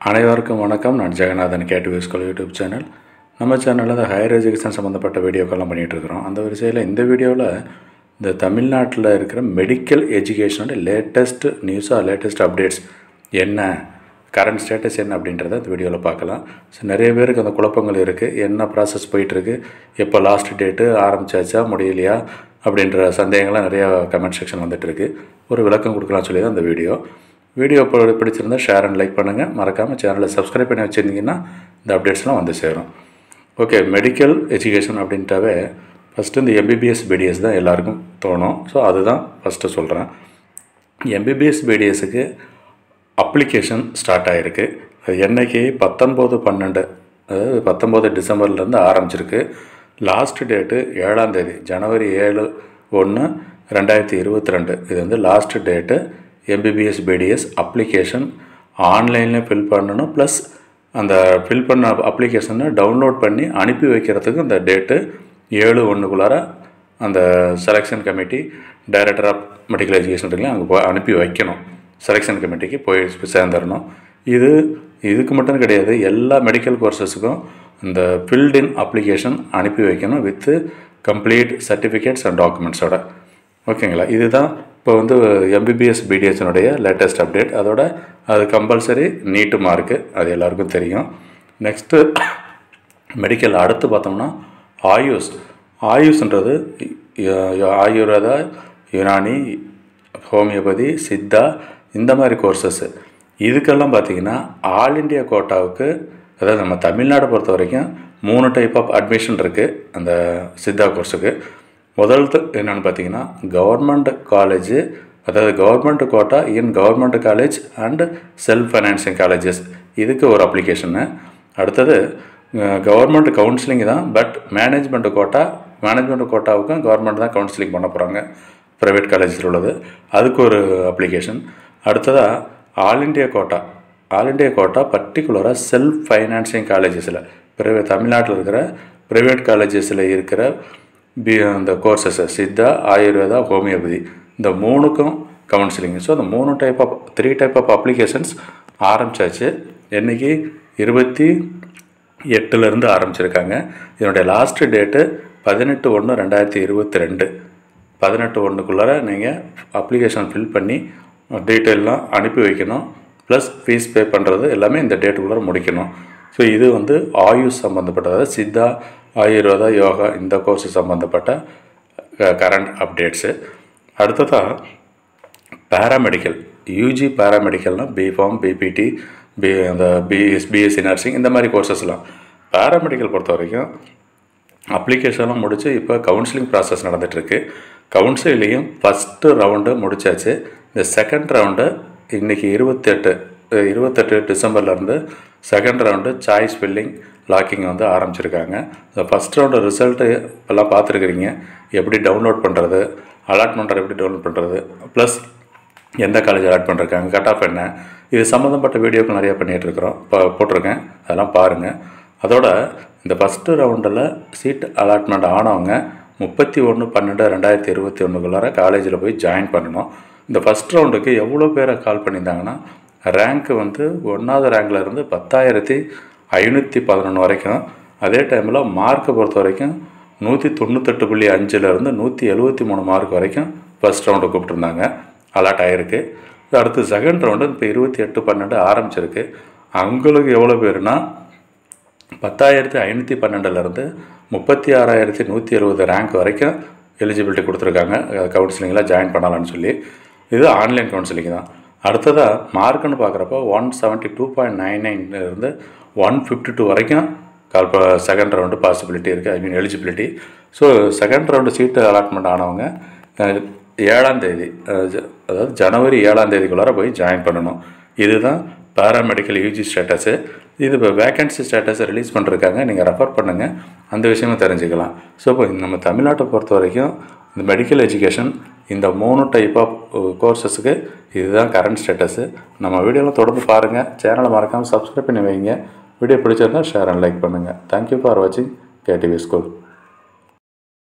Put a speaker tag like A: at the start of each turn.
A: அனைவருக்கும் வணக்கம் நான் Jaganathan KTV school YouTube channel நம்ம சேனலில் இந்த ஹையர் எஜுகேஷன் சம்மந்தப்பட்ட வீடியோக்கெல்லாம் பண்ணிகிட்டு இருக்கிறோம் அந்த வரிசையில் இந்த வீடியோவில் இந்த தமிழ்நாட்டில் இருக்கிற மெடிக்கல் எஜுகேஷனோட லேட்டஸ்ட் நியூஸாக லேட்டஸ்ட் அப்டேட்ஸ் என்ன கரண்ட் ஸ்டேட்டஸ் என்ன அப்படின்றத இந்த வீடியோவில் பார்க்கலாம் ஸோ நிறைய பேருக்கு அந்த குழப்பங்கள் இருக்குது என்ன ப்ராசஸ் போயிட்டுருக்கு எப்போ லாஸ்ட் டேட்டு ஆரம்பிச்சாச்சா முடியலையா அப்படின்ற சந்தேகங்கள்லாம் நிறையா கமெண்ட் செக்ஷன் வந்துட்டு இருக்கு ஒரு விளக்கம் கொடுக்கலாம் சொல்லி தான் இந்த வீடியோ வீடியோ ப- பிடிச்சிருந்தா ஷேர் அண்ட் லைக் பண்ணுங்கள் மறக்காமல் சேனலை சப்ஸ்கிரைப் பண்ணி வச்சுருந்தீங்கன்னா இந்த அப்டேட்ஸ்லாம் வந்து சேரும் ஓகே மெடிக்கல் எஜுகேஷன் அப்படின்ட்டாவே ஃபஸ்ட்டு இந்த எம்பிபிஎஸ் பிடிஎஸ் தான் எல்லாருக்கும் தோணும் ஸோ அதுதான் ஃபஸ்ட்டு சொல்கிறேன் எம்பிபிஎஸ் பிடிஎஸ்க்கு அப்ளிகேஷன் ஸ்டார்ட் ஆகிருக்கு அது என்னைக்கு பத்தொன்பது பன்னெண்டு அதாவது பத்தொம்போது டிசம்பர்லேருந்து ஆரம்பிச்சிருக்கு லாஸ்ட் டேட்டு ஏழாம் தேதி ஜனவரி ஏழு ஒன்று ரெண்டாயிரத்தி இருபத்தி ரெண்டு இது வந்து last date MBBS BDS application ஆன்லைனில் ஃபில் பண்ணணும் ப்ளஸ் அந்த ஃபில் பண்ண அப்ளிகேஷனை டவுன்லோட் பண்ணி அனுப்பி வைக்கிறதுக்கு இந்த டேட்டு ஏழு ஒன்றுக்குள்ளார அந்த selection committee director of medical education இருக்குல்ல அங்கே போய் அனுப்பி வைக்கணும் செலெக்ஷன் கமிட்டிக்கு போய் சேர்ந்துடணும் இது இதுக்கு மட்டும் கிடையாது எல்லா மெடிக்கல் கோர்சஸுக்கும் இந்த ஃபில்ட்-இன் அப்ளிகேஷன் அனுப்பி வைக்கணும் வித்து கம்ப்ளீட் சர்டிஃபிகேட்ஸ் அண்ட் டாக்குமெண்ட்ஸோட ஓகேங்களா இதுதான் இப்போ வந்து எம்பிபிஎஸ் பிடிஎஸ்னுடைய லேட்டஸ்ட் அப்டேட் அதோட அது கம்பல்சரி நீட்டு மார்க்கு அது எல்லாருக்கும் தெரியும் நெக்ஸ்ட்டு மெடிக்கல் அடுத்து பார்த்தோம்னா ஆயுஷ் ஆயுஷ்ன்றது ய- ஆயுர்வேதா யுனானி ஹோமியோபதி சித்தா இந்த மாதிரி கோர்சஸ்ஸு இதுக்கெல்லாம் பார்த்தீங்கன்னா ஆல் இண்டியா கோட்டாவுக்கு அதாவது நம்ம தமிழ்நாடு பொறுத்த வரைக்கும் மூணு டைப் ஆஃப் அட்மிஷன் இருக்குது அந்த சித்தா கோர்ஸுக்கு முதல்த்து என்னென்னு பார்த்தீங்கன்னா கவர்மெண்ட் காலேஜு அதாவது government quota in government college and self financing colleges இதுக்கு ஒரு அப்ளிகேஷனு அடுத்தது கவர்மெண்ட் கவுன்சிலிங் தான் பட் மேனேஜ்மெண்ட் கோட்டா மேனேஜ்மெண்ட் கோட்டாவுக்கும் கவர்மெண்ட் தான் கவுன்சிலிங் பண்ண போகிறாங்க ப்ரைவேட் காலேஜில் உள்ளது அதுக்கு ஒரு அப்ளிகேஷன் அடுத்ததாக all India quota all India quota பர்டிகுலராக செல்ஃப் ஃபைனான்சிங் காலேஜஸில் ப்ரைவேட் தமிழ்நாட்டில் இருக்கிற ப்ரைவேட் காலேஜஸில் இருக்கிற பி அந்த கோர்சஸ் சித்தா ஆயுர்வேதா ஹோமியோபதி இந்த மூணுக்கும் கவுன்சிலிங் ஸோ அந்த மூணு type of three type of applications ஆரம்பிச்சாச்சு என்னைக்கு இருபத்தி எட்டுலேருந்து ஆரம்பிச்சிருக்காங்க இதனுடைய லாஸ்ட் டேட்டு பதினெட்டு ஒன்று ரெண்டாயிரத்தி இருபத்தி ரெண்டு பதினெட்டு ஒன்றுக்குள்ளார நீங்கள் அப்ளிகேஷன் ஃபில் பண்ணி டீட்டெயிலாம் அனுப்பி வைக்கணும் ப்ளஸ் ஃபீஸ் பே பண்ணுறது எல்லாமே இந்த டேட்டுக்குள்ளார முடிக்கணும் ஸோ இது வந்து ஆயுஷ் சம்மந்தப்பட்ட அதாவது சித்தா ஆயுர்வேதா யோகா இந்த கோர்ஸ் சம்மந்தப்பட்ட கரண்ட் அப்டேட்ஸு அடுத்ததாக பேராமெடிக்கல் யூஜி பேராமெடிக்கல்னால் பிஃபார்ம் பிபிடி பி அந்த பிஎஸ் பிஎஸ்சி நர்சிங் இந்த மாதிரி கோர்சஸ்லாம் பேராமெடிக்கல் பொறுத்த வரைக்கும் அப்ளிகேஷன்லாம் முடித்து இப்போ கவுன்சிலிங் ப்ராசஸ் நடந்துகிட்ருக்கு கவுன்சிலிங்கையும் ஃபஸ்ட்டு ரவுண்டு முடிச்சாச்சு இந்த செகண்ட் ரவுண்டு இன்றைக்கி இருபத்தெட்டு அஹ் இருபத்தெட்டு டிசம்பர்லேருந்து second round choice filling locking வந்து ஆரம்பிச்சிருக்காங்க இந்த ஃபஸ்ட் ரவுண்டு ரிசல்ட்டு எல்லாம் பார்த்துருக்குறீங்க எப்படி டவுன்லோட் பண்ணுறது அலாட்மெண்ட்டை எப்படி டவுன்லோட் பண்ணுறது ப்ளஸ் எந்த காலேஜ் அலாட் பண்ணிருக்காங்க கட் ஆஃப் என்ன இது சம்மந்தப்பட்ட வீடியோக்கள் நிறையா பண்ணிகிட்டு இருக்கிறோம் இப்போ போட்டிருக்கேன் அதெல்லாம் பாருங்கள் அதோட இந்த ஃபஸ்ட்டு ரவுண்டில் சீட் அலாட்மெண்ட் ஆனவங்க முப்பத்தி ஒன்று பன்னெண்டு ரெண்டாயிரத்தி இருபத்தி ஒன்றுக்குள்ளார காலேஜில் போய் ஜாயின் பண்ணணும் இந்த ஃபஸ்ட் ரவுண்டுக்கு எவ்வளோ பேரை கால் பண்ணியிருந்தாங்கன்னா ரேங்க் வந்து ஒன்றாவது ரேங்கில் இருந்து பத்தாயிரத்தி ஐநூற்றி பதினொன்று வரைக்கும் அதே டைமில் மார்க்கை பொறுத்த வரைக்கும் நூற்றி தொண்ணூத்தெட்டு புள்ளி அஞ்சுலேருந்து நூற்றி எழுபத்தி மூணு மார்க் வரைக்கும் ஃபஸ்ட் ரவுண்டு கூப்பிட்ருந்தாங்க அலாட் ஆகிருக்கு அடுத்து செகண்ட் ரவுண்டு இப்போ இருபத்தி எட்டு பன்னெண்டு ஆரம்பிச்சிருக்கு அவங்களுக்கு எவ்வளோ பேருனா பத்தாயிரத்தி ஐநூற்றி பன்னெண்டுலேருந்து முப்பத்தி ஆறாயிரத்தி நூற்றி எழுபது ரேங்க் வரைக்கும் எலிஜிபிலிட்டி கொடுத்துருக்காங்க கவுன்சிலிங்கில் ஜாயின் பண்ணலாம்னு சொல்லி இது ஆன்லைன் கவுன்சிலிங் தான் அடுத்ததாக மார்க்குன்னு பார்க்குறப்போ one seventy two point nine நைன்லேருந்து ஒன் ஃபிஃப்டி டூ வரைக்கும் கால் செகண்ட் ரவுண்டு பாசிபிலிட்டி இருக்குது I mean eligibility so second round seat allotment ஆனவங்க அஹ், ஏழாம் தேதி அஹ், ஜ- அதாவது ஜனவரி ஏழாம் தேதிக்குள்ளார போய் ஜாயின் பண்ணணும் இதுதான் பேராமெடிக்கல் யூஜி ஸ்டேட்டஸு இது இப்போ வேகன்சி ஸ்டேட்டஸை ரிலீஸ் பண்ணிருக்காங்க நீங்கள் ரெஃபர் பண்ணுங்கள் அந்த விஷயமும் தெரிஞ்சுக்கலாம் ஸோ இப்போ நம்ம தமிழ்நாட்டை பொறுத்த வரைக்கும் இந்த மெடிக்கல் எஜுகேஷன் இந்த மூணு டைப் ஆஃப் கோர்சஸுக்கு இதுதான் கரண்ட் ஸ்டேட்டஸு நம்ம வீடியோவில் தொடர்ந்து பாருங்கள் சேனலை மறக்காமல் சப்ஸ்கிரைப் பண்ணி வைங்க வீடியோ பிடிச்சிருந்தா ஷேர் அண்ட் லைக் பண்ணுங்கள் தேங்க்யூ ஃபார் வாட்சிங் கேடிவி ஸ்கூல்